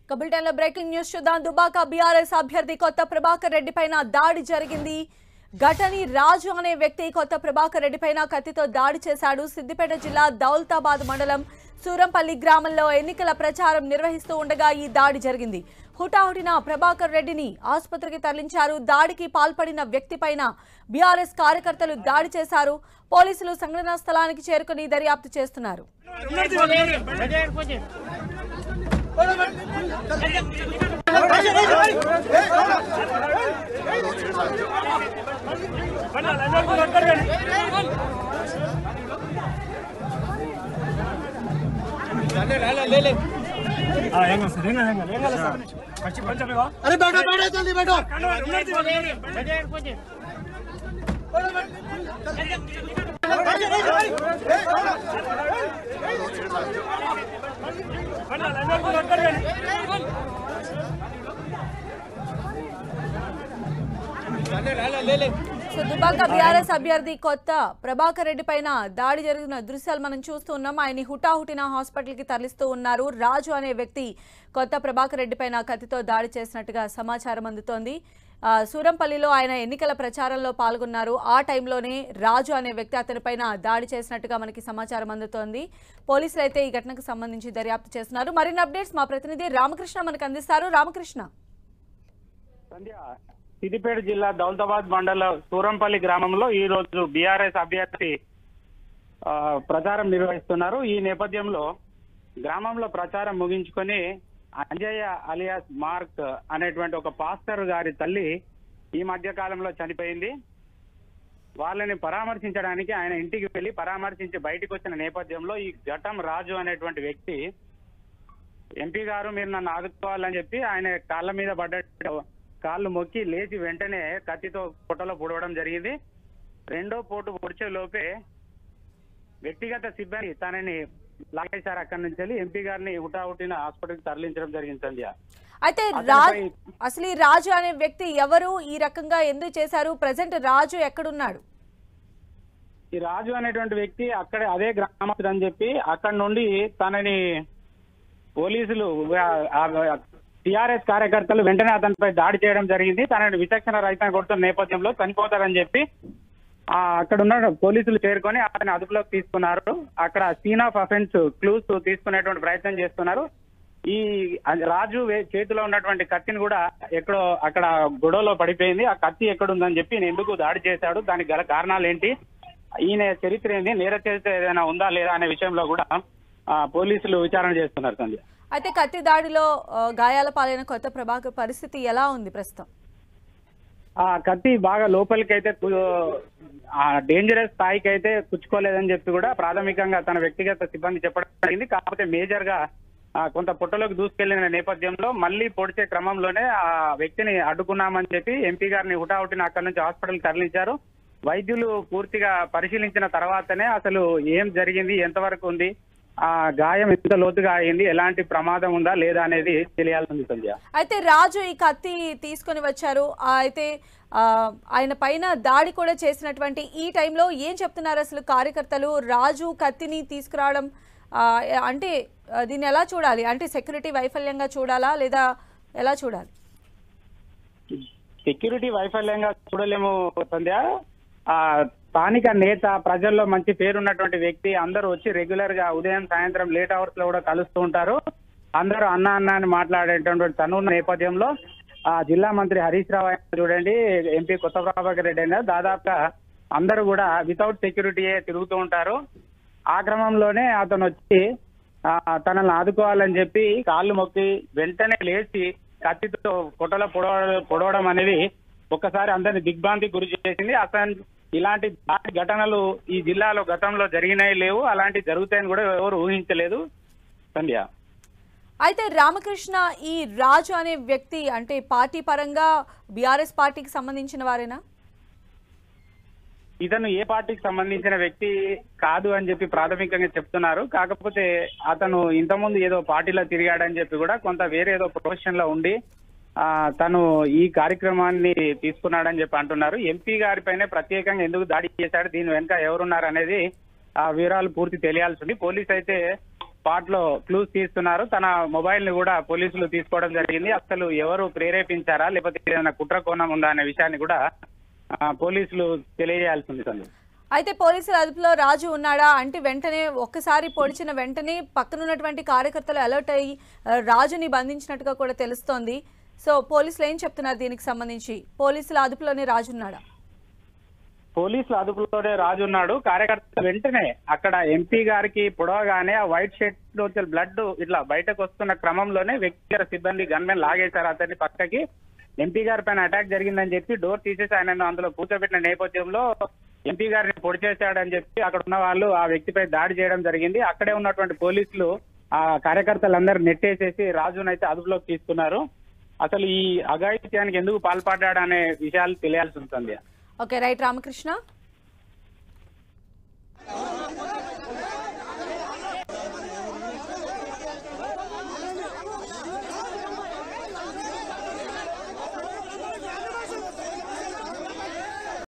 కబుల్టెన్లో breaking news చూద్దాం Dubaka BRS అభ్యర్థి కొత్త ప్రభాకర్ రెడ్డి పైన దాడి జరిగింది ఘటని రాజు అనే వ్యక్తి కొత్త ప్రభాకర్ రెడ్డి పైన కత్తితో దాడి చేశాడు సిద్దిపేట జిల్లా దౌలతాబాద్ మండలం సూరంపల్లి గ్రామంలో ఎన్నికల ప్రచారం నిర్వహిస్తూ ఉండగా ఈ దాడి జరిగింది హుటాహుటిన ప్రభాకర్ రెడ్డిని ఆసుపత్రికి తరలించారు దాడికి పాల్పడిన వ్యక్తి పైన బీఆర్ఎస్ కార్యకర్తలు దాడి చేశారు పోలీసులు సంఘటనా స్థలానికి చేరుకుని దర్యాప్తు చేస్తున్నారు अरे बैठो बैठो जल्दी बैठो సో దుబాక బీఆర్ఎస్ అభ్యర్థి కొత్త ప్రభాకర్ రెడ్డి పైన దాడి జరిగిన దృశ్యాలు మనం చూస్తూ ఉన్నాం ఆయన హుటాహుటిన హాస్పిటల్ కి తరలిస్తూ ఉన్నారు రాజు అనే వ్యక్తి కొత్త ప్రభాకర్ రెడ్డి పైన కత్తితో దాడి చేసినట్టుగా సమాచారం అందుతోంది ఆ, సూరంపల్లిలో ఆయన ఎన్నికల ప్రచారంలో పాల్గొన్నారు ఆ టైంలోనే రాజు అనే వ్యక్తి అతనిపైన దాడి చేసినట్టుగా మనకి సమాచారం అందుతోంది పోలీసులు అయితే ఈ ఘటనకు సంబంధించి దర్యాప్తు చేస్తున్నారు మరిన్ని అప్డేట్స్ మా ప్రతినిధి రామకృష్ణ మనకు అందిస్తారు రామకృష్ణ సంధ్య సిద్దిపేట జిల్లా దౌలతాబాద్ మండల సూరంపల్లి గ్రామంలో ఈ రోజు బీఆర్ఎస్ అభ్యర్థి ఆ, ప్రచారం నిర్వహిస్తున్నారు ఈ నేపథ్యంలో గ్రామంలో ప్రచారం ముగించుకొని అంజయ్య అలియాస్ మార్క్ అనేటువంటి ఒక పాస్టర్ గారి తల్లి ఈ మధ్య కాలంలో చనిపోయింది వాళ్ళని పరామర్శించడానికి ఆయన ఇంటికి వెళ్లి పరామర్శించి బయటకు వచ్చిన నేపథ్యంలో ఈ ఘటం రాజు అనేటువంటి వ్యక్తి ఎంపీ గారు మీరు నన్ను ఆదుకోవాలని చెప్పి ఆయన కాళ్ళ మీద పడ్డ కాళ్ళు మొక్కి లేచి వెంటనే కత్తితో పొట్టలో పొడవడం జరిగింది రెండో పోటు పొడిచే లోపే వ్యక్తిగత సిబ్బంది తనని లాగేశారు అక్కడి నుంచి వెళ్ళి ఎంపీ గారిని హుటాహుటిన హాస్పిటల్కి తరలించడం జరిగింది సంధ్య అయితే అతనిపై- రాజ్ అసలు ఈ రాజు అనే వ్యక్తి ఎవరు ఈ రకంగా ఎందుకు చేశారు ప్రజెంట్ రాజు ఎక్కడున్నాడు ఈ రాజు అనేటువంటి వ్యక్తి అక్కడే అదే గ్రామస్తుడు అని చెప్పి అక్కడ నుండి తనని పోలీసులు టిఆర్ఎస్ కార్యకర్తలు వెంటనే అతనిపై దాడి చేయడం జరిగింది తనని విచక్షణ రహితంగా కొడుతున్న నేపథ్యంలో చనిపోతారని చెప్పి ఆ, అక్కడ ఉన్న పోలీసులు చేరుకొని అతని అదుపులోకి తీసుకున్నారు అక్కడ సీన్ ఆఫ్ అఫెన్స్ క్లూస్ తీసుకునేటువంటి ప్రయత్నం చేస్తున్నారు ఈ రాజు వే- చేతిలో ఉన్నటువంటి కత్తిని కూడా ఎక్కడో అక్కడ గొడవలో పడిపోయింది ఆ కత్తి ఎక్కడుందని చెప్పి ఈయన ఎందుకు దాడి చేశాడు దానికి గల కారణాలు ఏంటి ఈయన చరిత్ర ఏంది నేర చరిత్ర ఏదైనా ఉందా లేదా అనే విషయంలో కూడా ఆ, పోలీసులు విచారణ చేస్తున్నారు సంధ్య అయితే కత్తి దాడిలో ఆ, గాయాల పాలైన కొత్త ప్రభాకర్ పరిస్థితి ఎలా ఉంది ప్రస్తుతం ఆ కత్తి బాగా లోపలికి అయితే ఆ డేంజరస్ స్థాయికి అయితే కుచ్చుకోలేదని చెప్పి కూడా ప్రాథమికంగా తన వ్యక్తిగత సిబ్బంది చెప్పడం జరిగింది కాకపోతే మేజర్ గా ఆ, కొంత పుట్టలోకి దూసుకెళ్లిన నేపథ్యంలో మళ్ళీ పొడిచే క్రమంలోనే ఆ వ్యక్తిని అడ్డుకున్నామని చెప్పి ఎంపీ గారిని హుటాహుటిన అక్కడి నుంచి హాస్పిటల్ తరలించారు వైద్యులు పూర్తిగా పరిశీలించిన తర్వాతనే అసలు ఏం జరిగింది ఎంతవరకు ఉంది ఆ గాయం ఎంత లోతుగా అయింది ఎలాంటి ప్రమాదం ఉందా లేదా అనేది తెలియాల్సింది సంధ్య అయితే రాజు ఈ కత్తి తీసుకొని వచ్చారు ఆ, అయితే ఆ, ఆయన పైన దాడి కూడా చేసినటువంటి ఈ టైంలో ఏం చెప్తున్నారు అసలు కార్యకర్తలు రాజు కత్తిని తీసుకురావడం ఆ, అంటే ఆ, దీన్ని ఎలా చూడాలి అంటే సెక్యూరిటీ వైఫల్యంగా చూడాలా లేదా ఎలా చూడాలి సెక్యూరిటీ వైఫల్యంగా చూడలేము సంధ్య ఆ స్థానిక నేత ప్రజల్లో మంచి పేరున్నటువంటి వ్యక్తి అందరూ వచ్చి రెగ్యులర్ గా ఉదయం సాయంత్రం లేట్ అవర్స్ లో కూడా కలుస్తూ ఉంటారు అందరూ అన్న అన్న అని మాట్లాడేటటువంటి తనున్న నేపథ్యంలో ఆ జిల్లా మంత్రి హరీష్ రావు అయినా చూడండి ఎంపీ కొత్త ప్రభాకర్ రెడ్డి అయినా దాదాపుగా అందరూ కూడా వితౌట్ సెక్యూరిటీయే తిరుగుతూ ఉంటారు ఆ క్రమంలోనే అతను వచ్చి ఆ, తనని ఆదుకోవాలని చెప్పి కాళ్ళు మొక్కి వెంటనే లేచి కత్తితో పొట్టలో పొడవ పొడవడం అనేది ఒక్కసారి అందరిని దిగ్భ్రాంతికి గురి చేసింది అసలు ఇలాంటి దాడి ఘటనలు ఈ జిల్లాలో గతంలో జరిగినాయి లేవు అలాంటి జరుగుతాయని కూడా ఎవరు ఊహించలేదు సంధ్య అయితే రామకృష్ణ ఈ రాజు అనే వ్యక్తి అంటే పార్టీ పరంగా బీఆర్ఎస్ పార్టీకి సంబంధించిన వారేనా ఇతను ఏ పార్టీకి సంబంధించిన వ్యక్తి కాదు అని చెప్పి ప్రాథమికంగా చెప్తున్నారు కాకపోతే అతను ఇంతకుముందు ఏదో పార్టీలో తిరిగాడని చెప్పి కూడా కొంత వేరే ఏదో ప్రొఫెషన్ లో ఉండి ఆ, తను ఈ కార్యక్రమాన్ని తీసుకున్నాడని చెప్పి అంటున్నారు ఎంపీ గారిపైనే ప్రత్యేకంగా ఎందుకు దాడి చేశాడు దీని వెనుక ఎవరున్నారు అనేది ఆ వివరాలు పూర్తి తెలియాల్సి ఉంది పోలీస్ అయితే స్పాట్ లో క్లూస్ తీస్తున్నారు తన మొబైల్ ని కూడా పోలీసులు తీసుకోవడం జరిగింది అసలు ఎవరు ప్రేరేపించారా లేకపోతే ఏదైనా కుట్ర కోణం ఉందా అనే విషయాన్ని కూడా ఆ, పోలీసులు తెలియజేయాల్సి ఉంది సందీప్ అయితే పోలీసుల అదుపులో రాజు ఉన్నాడా అంటే వెంటనే ఒక్కసారి పొడిచిన వెంటనే పక్కన ఉన్నటువంటి కార్యకర్తలు అలర్ట్ అయ్యి ఆ, రాజుని బంధించినట్టుగా కూడా తెలుస్తోంది సో పోలీసులు ఏం చెప్తున్నారు దీనికి సంబంధించి పోలీసుల అదుపులోనే రాజు ఉన్నాడా పోలీసుల అదుపులోనే రాజు ఉన్నాడు కార్యకర్త వెంటనే అక్కడ ఎంపీ గారికి పొడవగానే ఆ వైట్ షర్ట్ లో బ్లడ్ ఇట్లా బయటకు వస్తున్న క్రమంలోనే వ్యక్తిగత సిబ్బంది గన్మెన్ లాగేశారు అతన్ని పక్కకి ఎంపీ గారి పైన అటాక్ జరిగిందని చెప్పి డోర్ తీసేసి ఆయనను అందులో కూర్చోబెట్టిన నేపథ్యంలో ఎంపీ గారిని పొడి చేశాడని చెప్పి అక్కడ ఉన్న వాళ్ళు ఆ వ్యక్తిపై దాడి చేయడం జరిగింది అక్కడే ఉన్నటువంటి పోలీసులు ఆ కార్యకర్తలందరూ నెట్టేసేసి రాజునైతే అదుపులోకి తీసుకున్నారు అసలు ఈ అఘాయిత్యానికి ఎందుకు పాల్పడ్డాడు అనే విషయాలు తెలియాల్సి ఉంటుంది ఓకే రైట్ రామకృష్ణ